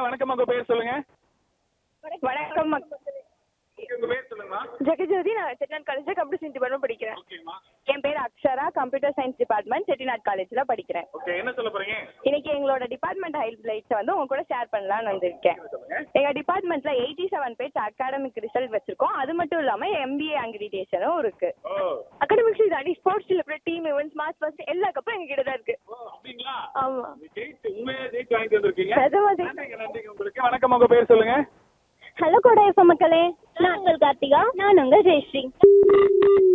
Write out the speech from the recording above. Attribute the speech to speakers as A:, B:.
A: வணக்கம் உங்க பேர் சொல்லுங்க
B: வணக்கம்
A: உங்க பேர் சொல்லுங்கம்மா
B: ஜெகஜோதி நான் செட்டிநாட் காலேஜ்ல கம்ப்யூட்டர் சயின்ஸ் டிபார்ட்மெண்ட் படிக்கிறேன்
A: ஓகேம்மா
B: என் பேர் Akshara computer science department Chettinad காலேஜ்ல படிக்கிறேன்
A: ஓகே என்ன சொல்ல போறீங்க
B: இன்னைக்கு எங்களோட டிபார்ட்மெண்ட் ஹைலைட்ஸ் வந்து உங்க கூட ஷேர் பண்ணலாம்னு வந்திருக்கேன்
A: சொல்லுங்க
B: எங்க டிபார்ட்மெண்ட்ல eighty seven page academic result வச்சிருக்கோம் அது மட்டும் இல்லாம எம்பிஏ அங்கிரிடேஷனும் இருக்கு
A: ஓ
B: அகாடமிக்ஸ் தாண்டி ஸ்போர்ட்ஸ் அப்புறம் டீம் ஈவெண்ட்ஸ் மார்ச் ஃபர்ஸ்ட் எல்லா கப்பும் எங்க கிட்ட தான் இருக்கு
A: ஓ அப்படிங்களா
B: ஆமா
A: நீ ஜெயிச்சு உண்மையா ஜெயிச்சு வாங்கிட்டு வந்திருக்கீங்க
B: நிஜமா ஜெயிச்சு.
A: நன்றிங்க நன்றிங்க உங்களுக்கு வணக்கம் உங்க பேர் சொல்லுங்க
C: ஹலோ கோடை எஃப்எம் மக்களே நான் உங்கள் கார்த்திகா நான் உங்கள் ஜெயஸ்ரீ